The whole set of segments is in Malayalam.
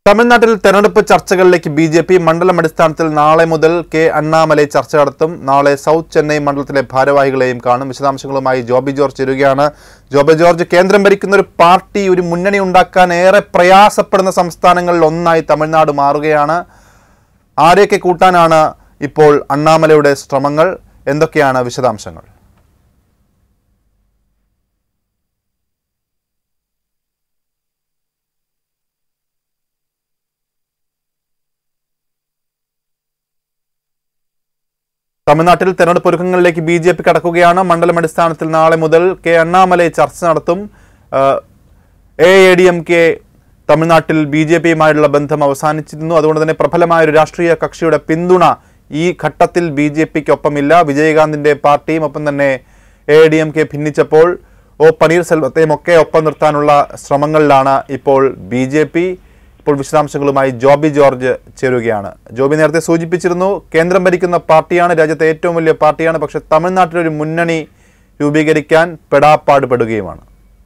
തമിഴ്നാട്ടിൽ തെരഞ്ഞെടുപ്പ് ചർച്ചകളിലേക്ക് ബി ജെ പി മണ്ഡലം അടിസ്ഥാനത്തിൽ നാളെ മുതൽ കെ അണ്ണാമലൈ ചർച്ച നടത്തും നാളെ സൗത്ത് ചെന്നൈ മണ്ഡലത്തിലെ ഭാരവാഹികളെയും കാണും വിശദാംശങ്ങളുമായി ജോബി ജോർജ് ചേരുകയാണ് ജോബി ജോർജ് കേന്ദ്രം ഭരിക്കുന്ന ഒരു പാർട്ടി ഒരു മുന്നണി ഉണ്ടാക്കാൻ ഏറെ പ്രയാസപ്പെടുന്ന സംസ്ഥാനങ്ങളിൽ ഒന്നായി തമിഴ്നാട് മാറുകയാണ് ആരെയൊക്കെ കൂട്ടാനാണ് ഇപ്പോൾ അണ്ണാമലയുടെ ശ്രമങ്ങൾ എന്തൊക്കെയാണ് വിശദാംശങ്ങൾ തമിഴ്നാട്ടിൽ തെരഞ്ഞെടുപ്പ് ഒരുക്കങ്ങളിലേക്ക് ബി ജെ പി കടക്കുകയാണ് മണ്ഡലം അടിസ്ഥാനത്തിൽ നാളെ മുതൽ കെ അണ്ണാമലൈ ചർച്ച നടത്തും A A D M K തമിഴ്നാട്ടിൽ ബി ജെ പിയുമായുള്ള ബന്ധം അവസാനിച്ചിരുന്നു അതുകൊണ്ട് തന്നെ പ്രബലമായ ഒരു രാഷ്ട്രീയ കക്ഷിയുടെ പിന്തുണ ഈ ഘട്ടത്തിൽ ബി ജെ പിക്കൊപ്പമില്ല വിജയകാന്തിന്റെ പാർട്ടിയും ഒപ്പം തന്നെ എ ഡി എം കെ ഭിന്നിച്ചപ്പോൾ ഒ പനീർസെൽവത്തെയും ഒക്കെ ഒപ്പം നിർത്താനുള്ള ശ്രമങ്ങളിലാണ് ഇപ്പോൾ ബി ജെ പി ഇപ്പോൾ വിശദാംശങ്ങളുമായി ജോബി ജോർജ് ചേരുകയാണ് ജോബി നേരത്തെ സൂചിപ്പിച്ചിരുന്നു കേന്ദ്രം ഭരിക്കുന്ന പാർട്ടിയാണ് രാജ്യത്തെ ഏറ്റവും വലിയ പാർട്ടിയാണ് പക്ഷെ തമിഴ്നാട്ടിലൊരു മുന്നണി രൂപീകരിക്കാൻ പെടാപ്പാട് പെടുകയുമാണ്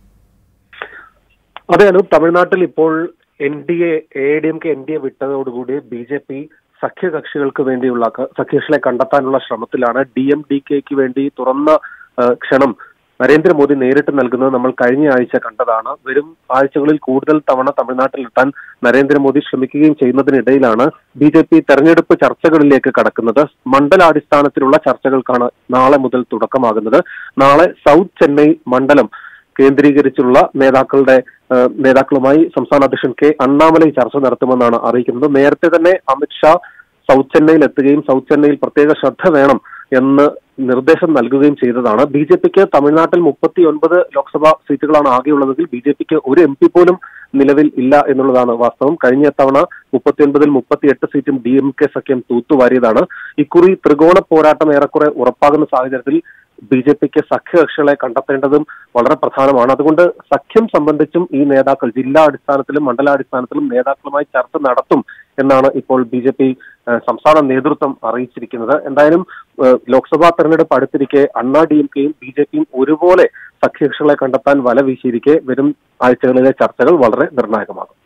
അതെ അനൂപ് തമിഴ്നാട്ടിൽ ഇപ്പോൾ N D A A D M K N D A വിട്ടതോടുകൂടി ബി ജെ പി സഖ്യകക്ഷികൾക്ക് വേണ്ടിയുള്ള ക- സഖ്യകക്ഷികളെ കണ്ടെത്താനുള്ള ശ്രമത്തിലാണ് ഡി എം ഡി കെക്ക് വേണ്ടി തുറന്ന ആ, ക്ഷണം നരേന്ദ്രമോദി നേരിട്ട് നൽകുന്നത് നമ്മൾ കഴിഞ്ഞ ആഴ്ച കണ്ടതാണ് വരും ആഴ്ചകളിൽ കൂടുതൽ തവണ തമിഴ്നാട്ടിലെത്താൻ നരേന്ദ്രമോദി ശ്രമിക്കുകയും ചെയ്യുന്നതിനിടയിലാണ് ബി ജെ പി തെരഞ്ഞെടുപ്പ് ചർച്ചകളിലേക്ക് കടക്കുന്നത് മണ്ഡലാടിസ്ഥാനത്തിലുള്ള ചർച്ചകൾക്കാണ് നാളെ മുതൽ തുടക്കമാകുന്നത് നാളെ സൗത്ത് ചെന്നൈ മണ്ഡലം കേന്ദ്രീകരിച്ചുള്ള നേതാക്കളുടെ ആ, നേതാക്കളുമായി സംസ്ഥാന അധ്യക്ഷൻ കെ അണ്ണാമലൈ ചർച്ച നടത്തുമെന്നാണ് അറിയിക്കുന്നത് നേരത്തെ തന്നെ അമിത്ഷാ സൗത്ത് ചെന്നൈയിൽ എത്തുകയും സൗത്ത് ചെന്നൈയിൽ പ്രത്യേക ശ്രദ്ധ വേണം എന്ന് നിർദ്ദേശം നൽകുകയും ചെയ്തതാണ് ബി ജെ പിക്ക് തമിഴ്നാട്ടിൽ മുപ്പത്തി ഒൻപത് ലോക്സഭാ സീറ്റുകളാണ് ആകെയുള്ളതെങ്കിൽ ബി ജെ പിക്ക് ഒരു എം പി പോലും നിലവിൽ ഇല്ല എന്നുള്ളതാണ് വാസ്തവം കഴിഞ്ഞ തവണ മുപ്പത്തിയൊൻപതിൽ മുപ്പത്തിയെട്ട് സീറ്റും ഡി എം കെ സഖ്യം തൂത്തുവാരിയതാണ് ഇക്കുറി ത്രികോണ പോരാട്ടം ഏറെക്കുറെ ഉറപ്പാകുന്ന സാഹചര്യത്തിൽ ബി ജെ പിക്ക് സഖ്യകക്ഷികളെ കണ്ടെത്തേണ്ടതും വളരെ പ്രധാനമാണ് അതുകൊണ്ട് സഖ്യം സംബന്ധിച്ചും ഈ നേതാക്കൾ ജില്ലാ അടിസ്ഥാനത്തിലും മണ്ഡലാടിസ്ഥാനത്തിലും നേതാക്കളുമായി ചർച്ച നടത്തും എന്നാണ് ഇപ്പോൾ ബി ജെ പി സംസ്ഥാന നേതൃത്വം അറിയിച്ചിരിക്കുന്നത് എന്തായാലും ഏഹ്, ലോക്സഭാ തെരഞ്ഞെടുപ്പ് അടുത്തിരിക്കെ അണ്ണാ ഡി എം കെയും ബി ജെ പിയും ഒരുപോലെ സഖ്യകക്ഷികളെ കണ്ടെത്താൻ വല വീശിയിരിക്കെ വരും ആഴ്ചകളിലെ ചർച്ചകൾ വളരെ നിർണായകമാകും